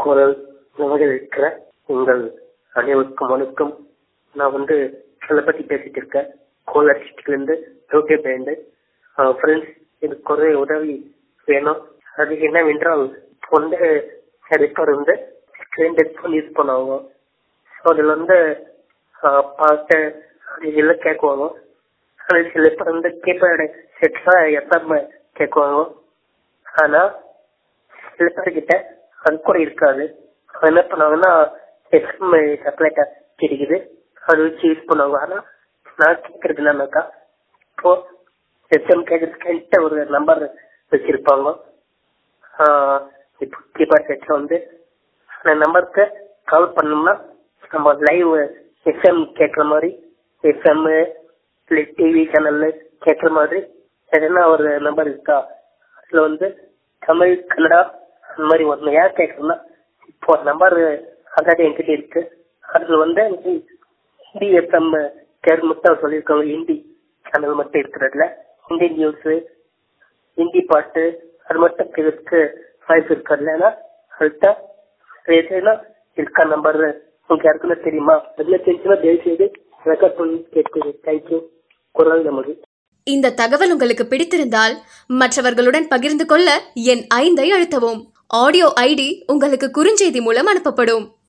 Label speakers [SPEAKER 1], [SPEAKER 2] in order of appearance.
[SPEAKER 1] குரல் நிலையில் இருக்கிற உங்கள் அனைவருக்கும் வணக்கம் நான் வந்து அதை பத்தி பேசிட்டு இருக்கேன் கோலர் இருந்து ரோட்டே பேண்டு ஃப்ரெண்ட்ஸ் எனக்கு ஒரு உதவி வேணும் அது என்னவென்றால் இப்போ வந்து ரிப்பர் வந்து ஸ்கிரீன் டச் ஃபோன் யூஸ் பண்ணுவாங்க ஸோ அதில் வந்து ஆஹ், பாட்டு அது எல்லாம் கேட்குவாங்க அது சில பேர் வந்து கீபேடு செட்ஸா எஃப்எம் கேட்குவாங்க ஆனா சில பேர்கிட்ட அது கூட இருக்காது அது என்ன பண்ணுவாங்கன்னா எஃப்எம் செப்பரேட்டா கிடைக்குது அது வச்சு யூஸ் பண்ணுவாங்க ஆனா நான் கேட்கறது என்னன்னாக்கா இப்போ எஃப்எம் கேட்கறதுக்கு என்கிட்ட ஒரு நம்பர் வச்சிருப்பாங்க ஆஹ் இப்போ கீபேட் செட்ல வந்து அந்த நம்பருக்கு கால் பண்ணோம்னா நம்ம லைவ் எஃப்எம் கேட்குற மாதிரி எஃப்எம் இல்லை டிவி சேனல்ல கேட்குற மாதிரி எதனா ஒரு நம்பர் இருக்கா அதுல வந்து தமிழ் கன்னடா அந்த மாதிரி வரணும் ஏன் கேட்கணும்னா இப்போ நம்பர் அதாவது என்கிட்ட இருக்கு அதுல வந்து எனக்கு ஹிந்தி எஃப்எம் கேர் மட்டும் சொல்லியிருக்காங்க ஹிந்தி சேனல் மட்டும் இருக்கிறதுல ஹிந்தி நியூஸ் ஹிந்தி பாட்டு அது மட்டும் கேட்கறதுக்கு வாய்ப்பு இருக்காது ஏன்னா அதுதான் எதுனா இருக்கா நம்பர் உங்களுக்கு யாருக்குன்னு தெரியுமா அதுல தெரிஞ்சுன்னா தயவு செய்து ரெக்கார்ட் பண்ணி கேட்குது தேங்க்யூ குரல் நமது
[SPEAKER 2] இந்த தகவல் உங்களுக்கு பிடித்திருந்தால் மற்றவர்களுடன் பகிர்ந்து கொள்ள என் ஐந்தை அழுத்தவும் ஆடியோ ஐடி உங்களுக்கு குறுஞ்செய்தி மூலம் அனுப்பப்படும்